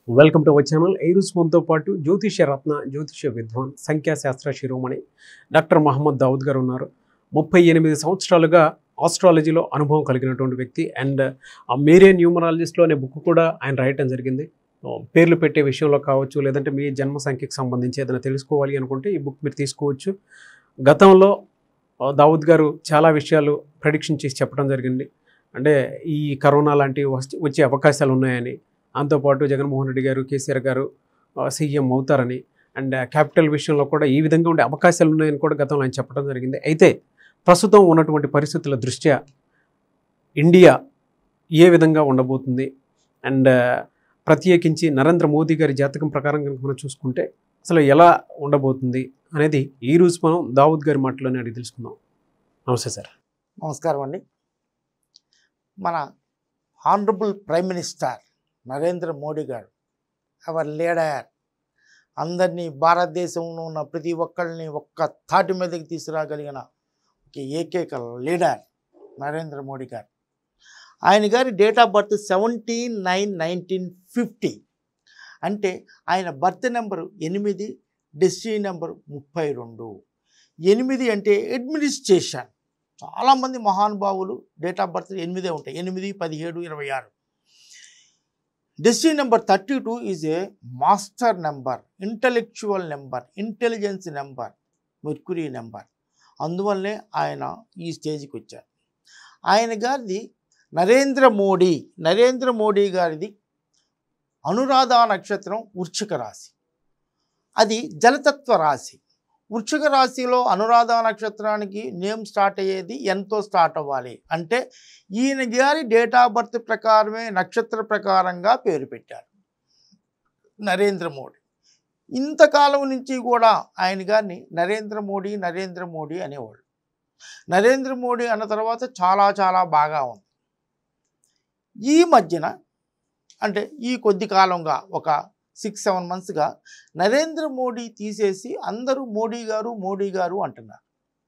Welcome to our channel ఈ రోజు మనతో పాటు జ్యోతిష్య రత్న జ్యోతిష్య విద్వాన్ సంఖ్యాశాస్త్ర శిరోమణి డాక్టర్ మహమ్మద్ దావుద్ గారు ఉన్నారు ముప్పై ఎనిమిది సంవత్సరాలుగా ఆస్ట్రాలజీలో అనుభవం కలిగినటువంటి వ్యక్తి అండ్ ఆ మేరే న్యూమరాలజిస్ట్లో అనే బుక్ కూడా ఆయన రాయటం జరిగింది ఆ, పేర్లు పెట్టే విషయంలో కావచ్చు లేదంటే మీ జన్మ సంఖ్యకు సంబంధించి ఏదైనా తెలుసుకోవాలి అనుకుంటే ఈ బుక్ మీరు తీసుకోవచ్చు గతంలో ఆ, దావుద్ గారు చాలా విషయాలు ప్రెడిక్షన్ చేసి చెప్పడం జరిగింది అంటే ఈ కరోనా లాంటివి వస్తే- వచ్చే అవకాశాలు ఉన్నాయని దాంతోపాటు జగన్మోహన్ రెడ్డి గారు కేసీఆర్ గారు ఆ, సీఎం అవుతారని అండ్ క్యాపిటల్ విషయంలో కూడా ఈ విధంగా ఉండే అవకాశాలు ఉన్నాయని కూడా గతంలో ఆయన చెప్పడం జరిగింది అయితే ప్రస్తుతం ఉన్నటువంటి పరిస్థితుల దృష్ట్యా ఇండియా ఏ విధంగా ఉండబోతుంది అండ్ ప్రత్యేకించి నరేంద్ర మోదీ గారి జాతకం ప్రకారం కనుక మనం చూసుకుంటే అసలు ఎలా ఉండబోతుంది అనేది ఈ రోజు మనం దావుద్ గారి మాటలోనే అడిగి తెలుసుకుందాం నమస్తే సార్ నమస్కారం అండి మన honourable prime minister Narendra Modi గారు అవర్ లీడర్ అందరినీ భారతదేశంలో ఉన్న ప్రతి ఒక్కరిని ఒక్క తాటి మీదకి తీసుకురాగలిగిన ఒక ఏకైక లీడర్ నరేంద్ర మోడీ గారు ఆయన గారి date of birth seventeen nine nineteen fifty అంటే ఆయన బర్త్ నెంబరు ఎనిమిది డెస్టినీ నెంబర్ ముప్పై రెండు ఎనిమిది అంటే అడ్మినిస్ట్రేషన్ చాలామంది మహానుభావులు డేట్ ఆఫ్ బర్త్ ఎనిమిదే ఉంటాయి ఎనిమిది పదిహేడు ఇరవై ఆరు destiny number thirty two is a master number intellectual number intelligence number mercury number అందువల్లనే ఆయన ఈ స్టేజ్కి వచ్చారు ఆయన గారిది నరేంద్ర మోడీ నరేంద్ర మోడీ గారిది అనురాధ నక్షత్రం వృశ్చిక రాశి అది జలతత్వ రాశి వృశ్చిక రాశిలో అనురాధ నక్షత్రానికి నేమ్ స్టార్ట్ అయ్యేది ఎంతో స్టార్ట్ అవ్వాలి అంటే ఈయన గారి డేట్ ఆఫ్ బర్త్ ప్రకారమే నక్షత్ర ప్రకారంగా పేరు పెట్టారు నరేంద్ర మోడీ ఇంతకాలం నుంచి కూడా ఆయన గారిని నరేంద్ర మోడీ నరేంద్ర మోడీ అనేవాళ్ళు నరేంద్ర మోడీ అన్న తర్వాత చాలా చాలా బాగా ఉంది ఈ మధ్యన అంటే ఈ కొద్ది కాలంగా ఒక సిక్స్ సెవెన్ మంత్స్గా నరేంద్ర మోడీ తీసేసి అందరూ మోడీ గారు మోడీ గారు అంటున్నారు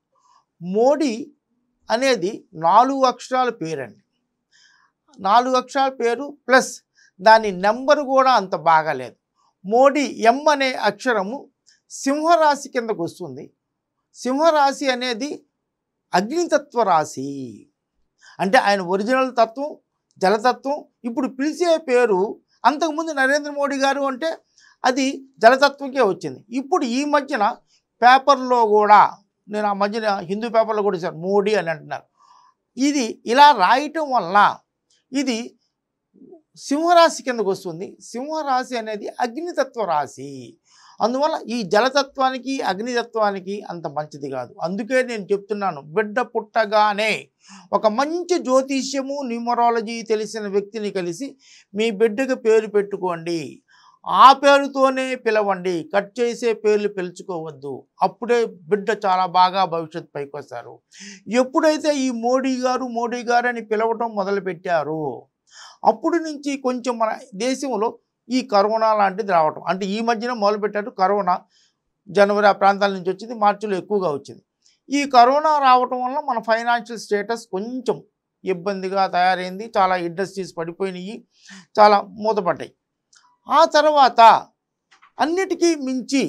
మోడీ అనేది నాలుగు అక్షరాల పేరండి నాలుగు అక్షరాల పేరు ప్లస్ దాని నెంబర్ కూడా అంత బాగాలేదు మోడీ ఎం అనే అక్షరము సింహరాశి కిందకు వస్తుంది సింహరాశి అనేది అగ్నితత్వ రాశి అంటే ఆయన ఒరిజినల్ తత్వం జలతత్వం ఇప్పుడు పిలిచే పేరు అంతకుముందు నరేంద్ర మోడీ గారు అంటే అది జలతత్వంకే వచ్చింది ఇప్పుడు ఈ మధ్యన పేపర్లో కూడా నేను ఆ మధ్యన హిందూ పేపర్లో కూడా సార్ మోడీ అని అంటున్నారు ఇది ఇలా రాయటం వల్ల ఇది సింహరాశి కిందకు వస్తుంది సింహరాశి అనేది అగ్నితత్వ రాశి అందువల్ల ఈ జలతత్వానికి అగ్నితత్వానికి అంత మంచిది కాదు అందుకే నేను చెప్తున్నాను బిడ్డ పుట్టగానే ఒక మంచి జ్యోతిష్యము న్యూమరాలజీ తెలిసిన వ్యక్తిని కలిసి మీ బిడ్డకు పేరు పెట్టుకోండి ఆ పేరుతోనే పిలవండి కట్ చేసే పేర్లు పిలుచుకోవద్దు అప్పుడే బిడ్డ చాలా బాగా భవిష్యత్ పైకి వస్తారు ఎప్పుడైతే ఈ మోడీ గారు మోడీ గారు అని పిలవటం మొదలుపెట్టారు అప్పుడు నుంచి కొంచెం మన దేశంలో ఈ కరోనా లాంటిది రావటం అంటే ఈ మధ్యన మొదలుపెట్టారు కరోనా జనవరి ఆ ప్రాంతాల నుంచి వచ్చింది మార్చిలో ఎక్కువగా వచ్చింది ఈ కరోనా రావటం వల్ల మన ఫైనాన్షియల్ స్టేటస్ కొంచెం ఇబ్బందిగా తయారైంది చాలా ఇండస్ట్రీస్ పడిపోయినాయి చాలా మూతపడ్డాయి ఆ తర్వాత అన్నిటికీ మించి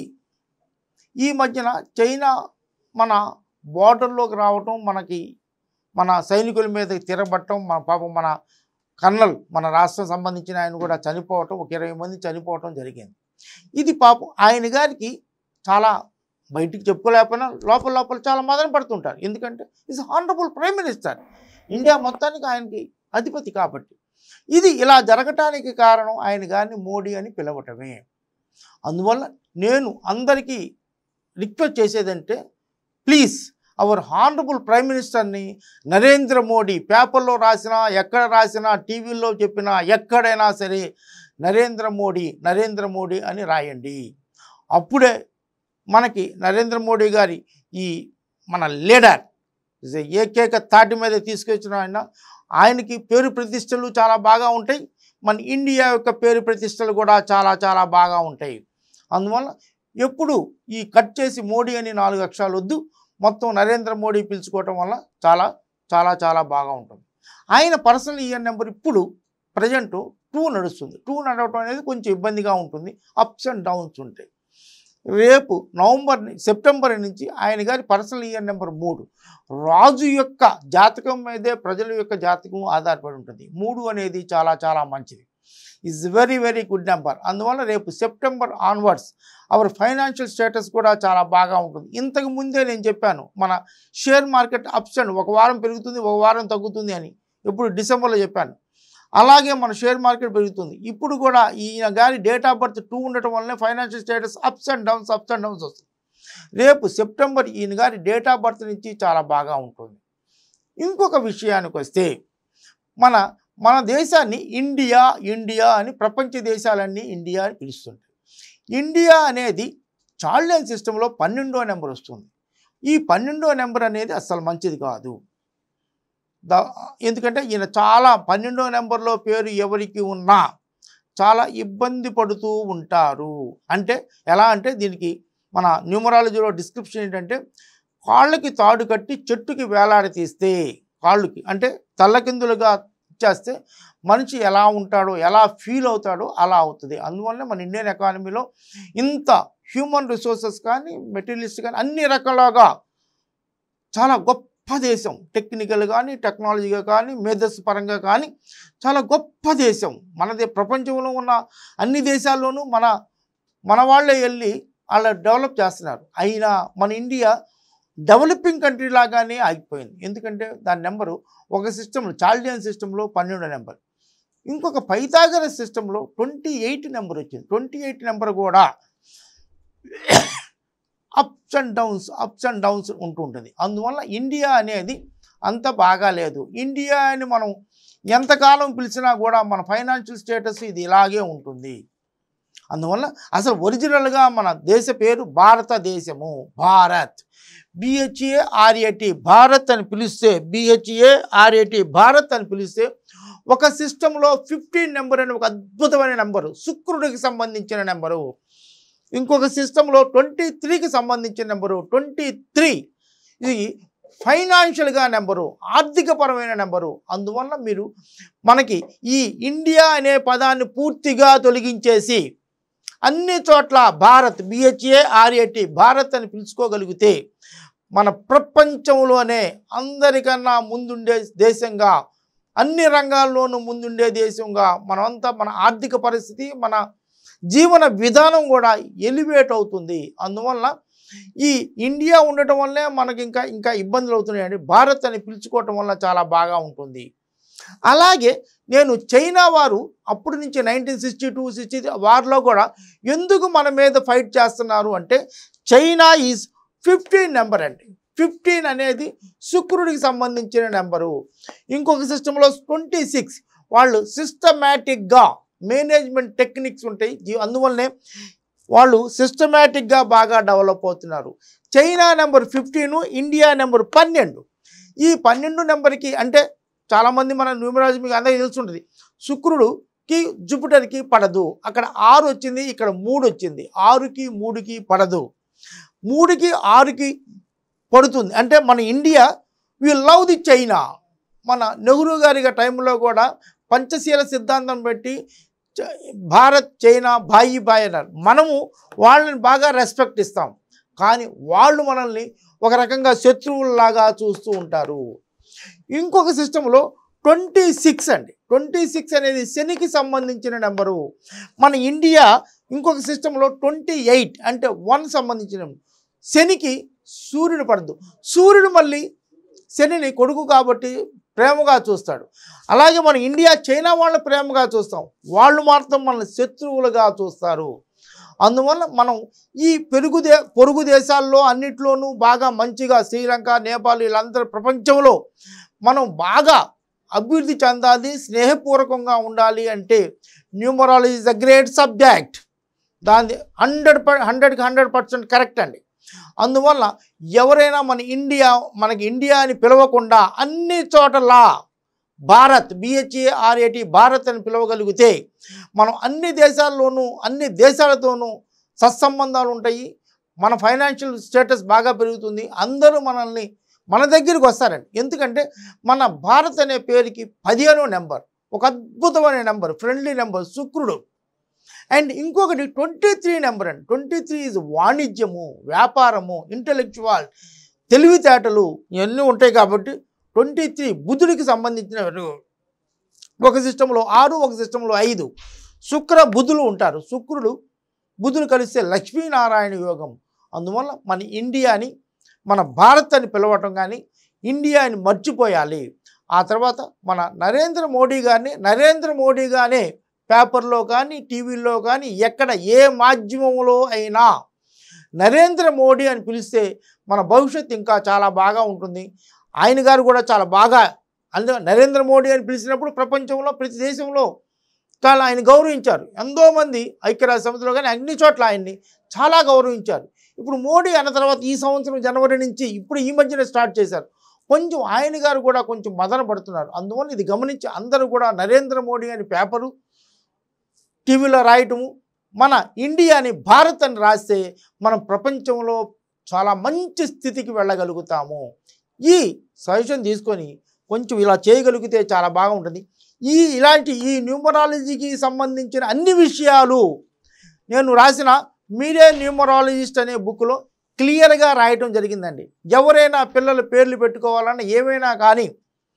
ఈ మధ్యన చైనా మన బార్డర్లోకి రావటం మనకి మన సైనికుల మీద తిరగబట్టడం మన పాపం మన కర్నల్ మన రాష్ట్రం సంబంధించిన ఆయన కూడా చనిపోవటం ఒక ఇరవై మంది చనిపోవటం జరిగింది ఇది పాపం ఆయన గారికి చాలా బయటికి చెప్పుకోలేకపోయినా లోపల లోపల చాలా మదన పడుతుంటారు ఎందుకంటే is honourable prime minister India మొత్తానికి ఆయనకి అధిపతి కాబట్టి ఇది ఇలా జరగటానికి కారణం ఆయన గారిని మోడీ అని పిలవటమే అందువల్ల నేను అందరికీ రిక్వెస్ట్ చేసేదంటే ప్లీజ్ అవర్ హానరబుల్ ప్రైమ్ మినిస్టర్ని నరేంద్ర మోడీ పేపర్లో రాసినా ఎక్కడ రాసినా టీవీలో చెప్పినా ఎక్కడైనా సరే నరేంద్ర మోడీ నరేంద్ర మోడీ అని రాయండి అప్పుడే మనకి నరేంద్ర మోడీ గారి ఈ మన లీడర్ ఏకైక తాటి మీద తీసుకొచ్చిన ఆయన ఆయనకి పేరు ప్రతిష్టలు చాలా బాగా ఉంటాయి మన ఇండియా యొక్క పేరు ప్రతిష్టలు కూడా చాలా చాలా బాగా ఉంటాయి అందువల్ల ఎప్పుడు ఈ కట్ చేసి మోడీ అని నాలుగు అక్షరాలు వద్దు మొత్తం నరేంద్ర మోడీ పిలుచుకోవటం వల్ల చాలా చాలా చాలా బాగా ఉంటుంది ఆయన పర్సనల్ ఇయర్ నెంబర్ ఇప్పుడు ప్రజెంట్ టూ నడుస్తుంది టూ నడవటం అనేది కొంచెం ఇబ్బందిగా ఉంటుంది అప్స్ అండ్ డౌన్స్ ఉంటాయి రేపు నవంబర్ ని- సెప్టెంబర్ నుంచి ఆయన గారి పర్సనల్ ఇయర్ నెంబర్ మూడు రాజు యొక్క జాతకం మీదే ప్రజల యొక్క జాతకం ఆధారపడి ఉంటుంది మూడు అనేది చాలా చాలా మంచిది is very very good number అందువల్ల రేపు September onwards our financial status కూడా చాలా బాగా ఉంటుంది ఇంతకు ముందే నేను చెప్పాను మన షేర్ మార్కెట్ అప్స్ అండ్ ఒక వారం పెరుగుతుంది ఒక వారం తగ్గుతుంది అని ఇప్పుడు డిసెంబర్లో చెప్పాను అలాగే మన షేర్ మార్కెట్ పెరుగుతుంది ఇప్పుడు కూడా ఈయన గారి డేట్ ఆఫ్ బర్త్ టూ ఉండటం వల్లనే financial status ups and downs ups and downs వస్తుంది రేపు సెప్టెంబర్ ఈయన గారి డేట్ ఆఫ్ బర్త్ నుంచి చాలా బాగా ఉంటుంది ఇంకొక విషయానికి వస్తే మన మన దేశాన్ని ఇండియా ఇండియా అని ప్రపంచ దేశాలన్నీ ఇండియా అని పిలుస్తుంటాయి ఇండియా అనేది చార్లియన్ సిస్టంలో పన్నెండో నెంబర్ వస్తుంది ఈ పన్నెండో నెంబర్ అనేది అస్సలు మంచిది కాదు ద ఎందుకంటే ఈయన చాలా పన్నెండో నెంబర్లో పేరు ఎవరికి ఉన్నా చాలా ఇబ్బంది పడుతూ ఉంటారు అంటే ఎలా అంటే దీనికి మన న్యూమరాలజీలో డిస్క్రిప్షన్ ఏంటంటే కాళ్ళకి తాడు కట్టి చెట్టుకి వేలాడ తీస్తే కాళ్ళకి అంటే తల్లకిందులుగా ఇచ్చేస్తే మనిషి ఎలా ఉంటాడో ఎలా ఫీల్ అవుతాడో అలా అవుతుంది అందువల్ల మన ఇండియన్ ఎకానమీలో ఇంత హ్యూమన్ రిసోర్సెస్ కానీ మెటీరియలిస్ట్ కానీ అన్ని రకాలుగా చాలా గొప్ప దేశం టెక్నికల్ కానీ టెక్నాలజీగా కానీ మేధస్సు పరంగా కానీ చాలా గొప్ప దేశం మనది ప్రపంచంలో ఉన్న అన్ని దేశాల్లోనూ మన మన వాళ్ళే వెళ్ళి అలా డెవలప్ చేస్తున్నారు అయినా మన ఇండియా డెవలపింగ్ కంట్రీ లాగానే ఆగిపోయింది ఎందుకంటే దాని నెంబరు ఒక సిస్టంలో చాల్డియన్ సిస్టంలో పన్నెండో నెంబర్ ఇంకొక పైథాగరస్ సిస్టంలో ట్వంటీ ఎయిట్ నెంబర్ వచ్చింది ట్వంటీ ఎయిట్ నెంబర్ కూడా ups and downs ups and downs ఉంటుంటుంది అందువల్ల ఇండియా అనేది అంత బాగా లేదు ఇండియా అని మనం ఎంతకాలం పిలిచినా కూడా మన ఫైనాన్షియల్ స్టేటస్ ఇది ఇలాగే ఉంటుంది అందువల్ల అసలు ఒరిజినల్గా మన దేశ పేరు భారతదేశము భారత్ బిహెచ్ఏ ఆర్ఏటి భారత్ అని పిలిస్తే బిహెచ్ఏ ఆర్ఏటి భారత్ అని పిలిస్తే ఒక సిస్టంలో ఫిఫ్టీన్ నెంబర్ అని ఒక అద్భుతమైన నెంబరు శుక్రుడికి సంబంధించిన నెంబరు ఇంకొక సిస్టంలో ట్వంటీ త్రీకి సంబంధించిన నెంబరు ట్వంటీ త్రీ ఇది ఫైనాన్షియల్గా నెంబరు ఆర్థికపరమైన నెంబరు అందువల్ల మీరు మనకి ఈ ఇండియా అనే పదాన్ని పూర్తిగా తొలగించేసి అన్ని చోట్ల భారత్ బిహెచ్ఏ ఆర్ఏటి భారత్ అని పిలుచుకోగలిగితే మన ప్రపంచంలోనే అందరికన్నా ముందుండే దేశంగా అన్ని రంగాల్లోనూ ముందుండే దేశంగా మనమంతా మన ఆర్థిక పరిస్థితి మన జీవన విధానం కూడా ఎలివేట్ అవుతుంది అందువల్ల ఈ ఇండియా ఉండటం వల్లే మనకి ఇంకా ఇంకా ఇబ్బందులు అవుతున్నాయండి భారత్ అని పిలుచుకోవటం వల్ల చాలా బాగా ఉంటుంది అలాగే నేను చైనా వారు అప్పటి నుంచి నైన్టీన్ సిక్స్టీ టూ సిక్స్టీ వారిలో కూడా ఎందుకు మన మీద ఫైట్ చేస్తున్నారు అంటే చైనా ఈజ్ ఫిఫ్టీన్ నెంబర్ అండి ఫిఫ్టీన్ అనేది శుక్రుడికి సంబంధించిన నెంబరు ఇంకొక సిస్టంలో ట్వంటీ సిక్స్ వాళ్ళు సిస్టమేటిక్గా మేనేజ్మెంట్ టెక్నిక్స్ ఉంటాయి జీ- అందువల్లనే వాళ్ళు సిస్టమేటిక్గా బాగా డెవలప్ అవుతున్నారు China number fifteen India number పన్నెండు ఈ పన్నెండు నెంబర్కి అంటే చాలామంది మన న్యూమరాలజీ మీకు అందరికీ తెలుసుంటుంది శుక్రుడుకి జూపిటర్కి పడదు అక్కడ ఆరు వచ్చింది ఇక్కడ మూడు వచ్చింది ఆరుకి మూడుకి పడదు మూడుకి ఆరుకి పడుతుంది అంటే మన India we love the China మన నెహ్రూ గారి టైంలో కూడా పంచశీల సిద్ధాంతం పెట్టి చ- భారత్ చైనా బాయి బాయ్ అన్నారు మనము వాళ్ళని బాగా రెస్పెక్ట్ ఇస్తాం కానీ వాళ్ళు మనల్ని ఒక రకంగా శత్రువుల్లాగా చూస్తూ ఉంటారు ఇంకొక సిస్టంలో ట్వంటీ సిక్స్ అండి ట్వంటీ సిక్స్ అనేది శనికి సంబంధించిన నెంబరు మన ఇండియా ఇంకొక సిస్టంలో ట్వంటీ ఎయిట్ అంటే వన్ సంబంధించిన నెంబర్. శనికి సూర్యుడు పడదు సూర్యుడు మళ్ళీ శనిని కొడుకు కాబట్టి ప్రేమగా చూస్తాడు అలాగే మన ఇండియా చైనా వాళ్ళని ప్రేమగా చూస్తాం వాళ్ళు మాత్రం మనల్ని శత్రువులుగా చూస్తారు అందువల్ల మనం ఈ పెరుగు దే పొరుగు దేశాల్లో అన్నిట్లోనూ బాగా మంచిగా శ్రీలంక నేపాల్ వీళ్ళందరూ ప్రపంచంలో మనం బాగా అభివృద్ధి చెందాలి స్నేహపూర్వకంగా ఉండాలి అంటే numerology is a great subject దాని హండ్రెడ్ పర్ హండ్రెడ్కి హండ్రెడ్ పర్సెంట్ కరెక్ట్ అండి అందువల్ల ఎవరైనా మన ఇండియా మనకి ఇండియా అని పిలవకుండా అన్ని చోటలా భారత్ బిహెచ్ఏ ఆర్ఏటి భారత్ అని పిలవగలిగితే మనం అన్ని దేశాల్లోనూ అన్ని దేశాలతోనూ సత్సంబంధాలు ఉంటాయి మన ఫైనాన్షియల్ స్టేటస్ బాగా పెరుగుతుంది అందరూ మనల్ని మన దగ్గరికి వస్తారండి ఎందుకంటే మన భారత్ అనే పేరుకి పదిహేనో నెంబర్ ఒక అద్భుతమైన నెంబర్ ఫ్రెండ్లీ నెంబర్ శుక్రుడు అండ్ ఇంకొకటి ట్వంటీ త్రీ నెంబర్ అండి ట్వంటీ త్రీ ఇస్ వాణిజ్యము వ్యాపారము ఇంటలెక్చువల్ తెలివితేటలు ఇవన్నీ ఉంటాయి కాబట్టి ట్వంటీ త్రీ బుధుడికి సంబంధించిన ఒక సిస్టంలో ఆరు ఒక సిస్టంలో ఐదు శుక్ర బుధులు ఉంటారు శుక్రుడు బుధులు కలిస్తే లక్ష్మీనారాయణ యోగం అందువల్ల మన ఇండియాని మన భారత్ అని పిలవటం కానీ ఇండియాని మర్చిపోయాలి ఆ తర్వాత మన నరేంద్ర మోడీ గారిని నరేంద్ర మోడీ గానే పేపర్లో కానీ టీవీల్లో కానీ ఎక్కడ ఏ మాధ్యమంలో అయినా నరేంద్ర మోడీ అని పిలిస్తే మన భవిష్యత్తు ఇంకా చాలా బాగా ఉంటుంది ఆయన గారు కూడా చాలా బాగా అందు నరేంద్ర మోడీ అని పిలిచినప్పుడు ప్రపంచంలో ప్రతి దేశంలో చాలా ఆయన గౌరవించారు ఎంతోమంది ఐక్యరాజ్య సమితిలో కానీ అన్ని చోట్ల ఆయన్ని చాలా గౌరవించారు ఇప్పుడు మోడీ అన్న తర్వాత ఈ సంవత్సరం జనవరి నుంచి ఇప్పుడు ఈ మధ్యన స్టార్ట్ చేశారు కొంచెం ఆయన గారు కూడా కొంచెం మదన పడుతున్నారు అందువల్ల ఇది గమనించి అందరూ కూడా నరేంద్ర మోడీ అని పేపరు టీవీలో రాయటము మన ఇండియాని భారత్ అని రాస్తే మనం ప్రపంచంలో చాలా మంచి స్థితికి వెళ్ళగలుగుతాము ఈ సజెషన్ తీసుకొని కొంచెం ఇలా చేయగలిగితే చాలా బాగుంటుంది ఈ ఇలాంటి ఈ న్యూమరాలజీకి సంబంధించిన అన్ని విషయాలు నేను రాసిన మీరే న్యూమరాలజిస్ట్ అనే బుక్లో క్లియర్గా రాయటం జరిగిందండి ఎవరైనా పిల్లల పేర్లు పెట్టుకోవాలన్నా ఏమైనా కానీ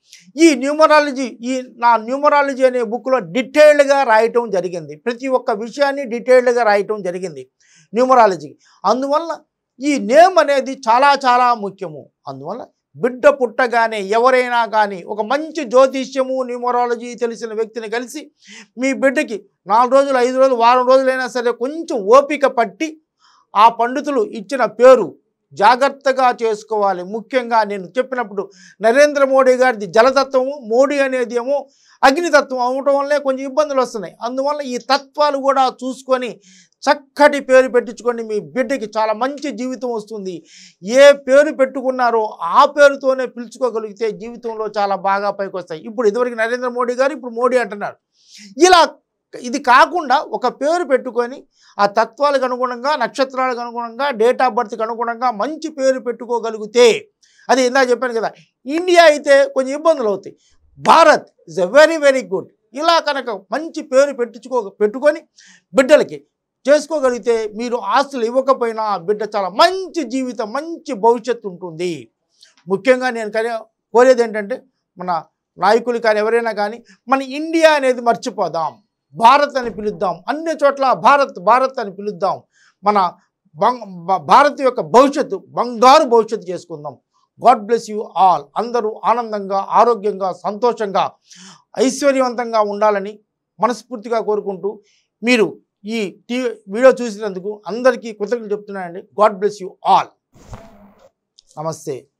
ఈ న్యూమరాలజీ ఈ నా న్యూమరాలజీ అనే బుక్లో డీటెయిల్డ్గా రాయటం జరిగింది ప్రతి ఒక్క విషయాన్ని డీటెయిల్డ్గా రాయటం జరిగింది న్యూమరాలజీ అందువల్ల ఈ నేమ్ అనేది చాలా చాలా ముఖ్యము అందువల్ల బిడ్డ పుట్టగానే ఎవరైనా కానీ ఒక మంచి జ్యోతిష్యము న్యూమరాలజీ తెలిసిన వ్యక్తిని కలిసి మీ బిడ్డకి నాలుగు రోజులు ఐదు రోజులు వారం రోజులైనా సరే కొంచెం ఓపిక పట్టి ఆ పండితులు ఇచ్చిన పేరు జాగ్రత్తగా చేసుకోవాలి ముఖ్యంగా నేను చెప్పినప్పుడు నరేంద్ర మోడీ గారిది జలతత్వము మోడీ అనేది ఏమో అగ్నితత్వం అవటం వల్లే కొంచెం ఇబ్బందులు వస్తున్నాయి అందువల్ల ఈ తత్వాలు కూడా చూసుకొని చక్కటి పేరు పెట్టించుకోండి మీ బిడ్డకి చాలా మంచి జీవితం వస్తుంది ఏ పేరు పెట్టుకున్నారో ఆ పేరుతోనే పిలుచుకోగలిగితే జీవితంలో చాలా బాగా పైకి వస్తాయి ఇప్పుడు ఇదివరకు నరేంద్ర మోడీ గారు ఇప్పుడు మోడీ అంటున్నారు ఇలా ఇది కాకుండా ఒక పేరు పెట్టుకొని ఆ తత్వాలకు అనుగుణంగా నక్షత్రాలకు అనుగుణంగా డేట్ ఆఫ్ బర్త్కి అనుగుణంగా మంచి పేరు పెట్టుకోగలిగితే అది ఇందా చెప్పాను కదా ఇండియా అయితే కొంచెం ఇబ్బందులు అవుతాయి Bharat is a very very good ఇలా కనుక మంచి పేరు పెట్టించుకో పెట్టుకొని బిడ్డలకి చేసుకోగలిగితే మీరు ఆస్తులు ఇవ్వకపోయినా ఆ బిడ్డ చాలా మంచి జీవితం మంచి భవిష్యత్తు ఉంటుంది ముఖ్యంగా నేను కానీ కోరేది ఏంటంటే మన నాయకులు కానీ ఎవరైనా కానీ మన ఇండియా అనేది మర్చిపోదాం భారత్ అని పిలుద్దాం అన్ని చోట్ల భారత్ భారత్ అని పిలుద్దాం మన బంగ్ భ- భారత్ యొక్క భవిష్యత్తు బంగారు భవిష్యత్తు చేసుకుందాం గాడ్ బ్లెస్ యూ ఆల్ అందరూ ఆనందంగా ఆరోగ్యంగా సంతోషంగా ఐశ్వర్యవంతంగా ఉండాలని మనస్ఫూర్తిగా కోరుకుంటూ మీరు ఈ టీ వీడియో చూసినందుకు అందరికీ కృతజ్ఞతలు చెప్తున్నానండి గాడ్ బ్లెస్ యూ ఆల్ నమస్తే